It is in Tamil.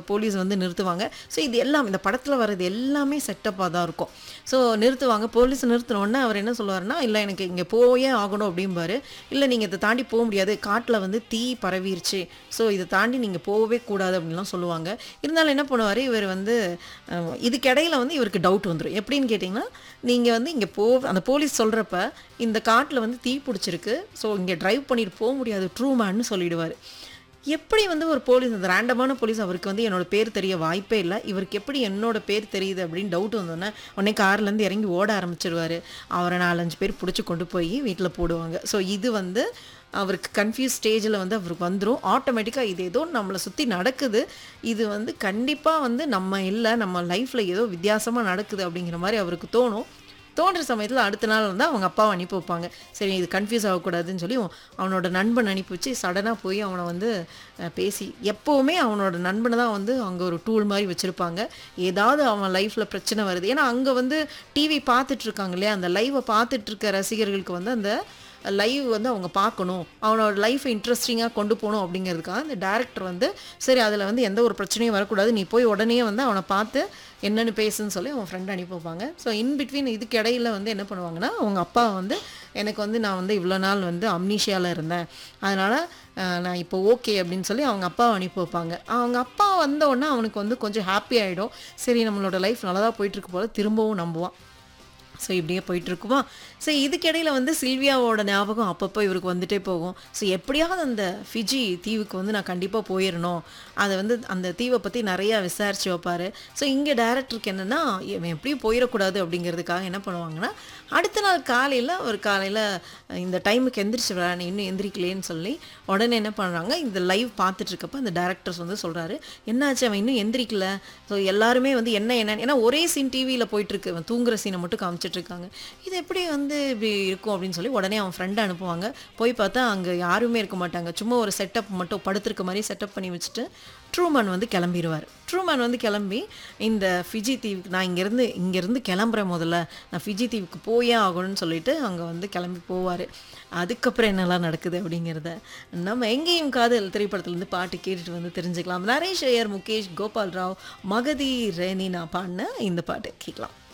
போலீஸ் வந்து நிறுத்துவாங்க ஸோ இது எல்லாம் இந்த படத்தில் வர்றது எல்லாமே செட்டப்பாக தான் இருக்கும் ஸோ நிறுத்துவாங்க போலீஸ் நிறுத்தினோடனே அவர் என்ன சொல்லுவாருன்னா இல்லை எனக்கு இங்கே போயே ஆகணும் அப்படிம்பாரு இல்லை நீங்கள் இதை தாண்டி போக முடியாது காட்டில் வந்து தீ பரவிருச்சு ஸோ இதை தாண்டி நீங்கள் போகவே கூடாது அப்படின்லாம் சொல்லுவாங்க இருந்தாலும் என்ன பண்ணுவார் இவர் வந்து அஹ், இதுக்கிடையில வந்து இவருக்கு டவுட் வந்துடும் எப்படின்னு கேட்டிங்கன்னா நீங்கள் வந்து இங்கே போ அந்த போலீஸ் சொல்கிறப்ப இந்த காட்டில் வந்து தீ பிடிச்சிருக்கு ஸோ இங்கே டிரைவ் பண்ணிட்டு போக முடியாது ட்ரூ மேன்னு சொல்லிடுவார் எப்படி வந்து ஒரு போலீஸ் அந்த ரேண்டமான போலீஸ் அவருக்கு வந்து என்னோட பேர் தெரிய வாய்ப்பே இல்லை இவருக்கு எப்படி என்னோட பேர் தெரியுது அப்படின்னு டவுட் வந்தோன்னே உடனே கார்லேருந்து இறங்கி ஓட ஆரம்பிச்சிருவாரு அவரை நாலஞ்சு பேர் பிடிச்சி கொண்டு போய் வீட்டில் போடுவாங்க ஸோ இது வந்து அவருக்கு கன்ஃபியூஸ் ஸ்டேஜில் வந்து அவருக்கு வந்துடும் ஆட்டோமேட்டிக்காக இது ஏதோ நம்மளை சுற்றி நடக்குது இது வந்து கண்டிப்பாக வந்து நம்ம இல்லை நம்ம லைஃப்பில் ஏதோ வித்தியாசமாக நடக்குது அப்படிங்கிற மாதிரி அவருக்கு தோணும் தோன்ற சமயத்தில் அடுத்த நாள் வந்து அவங்க அப்பாவை அனுப்பி வைப்பாங்க சரி இது கன்ஃபியூஸ் ஆகக்கூடாதுன்னு சொல்லி அவனோட நண்பன் அனுப்பி வச்சு சடனாக போய் அவனை வந்து அஹ், பேசி எப்போவுமே அவனோட நண்பனை தான் வந்து அங்கே ஒரு டூல் மாதிரி வச்சுருப்பாங்க ஏதாவது அவன் லைஃப்பில் பிரச்சனை வருது ஏன்னா அங்கே வந்து டிவி பார்த்துட்ருக்காங்க இல்லையா அந்த லைவை பார்த்துட்ருக்க ரசிகர்களுக்கு வந்து அந்த லைவ் வந்து அவங்க பார்க்கணும் அவனோட லைஃப்பை இன்ட்ரெஸ்டிங்காக கொண்டு போகணும் அப்படிங்கிறதுக்காக இந்த டேரக்டர் வந்து சரி அதில் வந்து எந்த ஒரு பிரச்சனையும் வரக்கூடாது நீ போய் உடனே வந்து அவனை பார்த்து என்னென்னு பேசுன்னு சொல்லி அவன் ஃப்ரெண்ட் அனுப்பி வைப்பாங்க ஸோ இன் பிட்வீன் இதுக்கு இடையில வந்து என்ன பண்ணுவாங்கன்னா அவங்க அப்பா வந்து எனக்கு வந்து நான் வந்து இவ்வளோ நாள் வந்து அம்னீஷியாவில் இருந்தேன் அதனால் நான் இப்போ ஓகே அப்படின்னு சொல்லி அவங்க அப்பாவை அனுப்பி வைப்பாங்க அவங்க அப்பா வந்த உடனே அவனுக்கு வந்து கொஞ்சம் ஹாப்பி ஆகிடும் சரி நம்மளோட லைஃப் நல்லா தான் போயிட்டுருக்கு போல திரும்பவும் நம்புவான் ஸோ இப்படியே போயிட்டு இருக்குமா ஸோ இதுக்கிடையில் வந்து சில்வியாவோட ஞாபகம் அப்பப்போ இவருக்கு வந்துட்டே போகும் ஸோ எப்படியாவது அந்த ஃபிஜி தீவுக்கு வந்து நான் கண்டிப்பாக போயிடணும் அதை வந்து அந்த தீவை பற்றி நிறையா விசாரித்து வைப்பார் ஸோ இங்கே டேரக்டருக்கு என்னென்னா இவன் எப்படியும் போயிடக்கூடாது அப்படிங்கிறதுக்காக என்ன பண்ணுவாங்கன்னா அடுத்த நாள் காலையில் ஒரு காலையில் இந்த டைமுக்கு எந்திரிச்சு வரா நீ இன்னும் எந்திரிக்கலேன்னு சொல்லி உடனே என்ன பண்ணுறாங்க இந்த லைவ் பார்த்துட்டு இருக்கப்ப அந்த டேரக்டர்ஸ் வந்து சொல்கிறாரு என்னாச்சு அவன் இன்னும் எந்திரிக்கல ஸோ எல்லாருமே வந்து என்ன என்ன ஏன்னா ஒரே சீன் டிவியில் போயிட்டுருக்கு அவன் தூங்குற சீனை மட்டும் காமிச்சிட்டு இருக்காங்க இது எப்படி வந்து இப்படி இருக்கும் அப்படின்னு சொல்லி உடனே அவன் ஃப்ரெண்டை அனுப்புவாங்க போய் பார்த்தா அங்கே யாருமே இருக்க மாட்டாங்க சும்மா ஒரு செட்டப் மட்டும் படுத்திருக்க மாதிரி செட்டப் பண்ணி வச்சுட்டு ட்ரூமேன் வந்து கிளம்பிடுவார் ட்ரூமேன் வந்து கிளம்பி இந்த ஃபிஜி தீவுக்கு நான் இங்கேருந்து இங்கேருந்து கிளம்புறேன் முதல்ல நான் ஃபிஜி தீவுக்கு போயே ஆகணும்னு சொல்லிட்டு அங்கே வந்து கிளம்பி போவார் அதுக்கப்புறம் என்னெல்லாம் நடக்குது அப்படிங்கிறத நம்ம எங்கேயும் காதல் திரைப்படத்துலேருந்து பாட்டு கேட்டுட்டு வந்து தெரிஞ்சுக்கலாம் நரேஷ் ஐயர் முகேஷ் கோபால் ராவ் மகதி ரேனினா பாடின இந்த பாட்டு கேட்கலாம்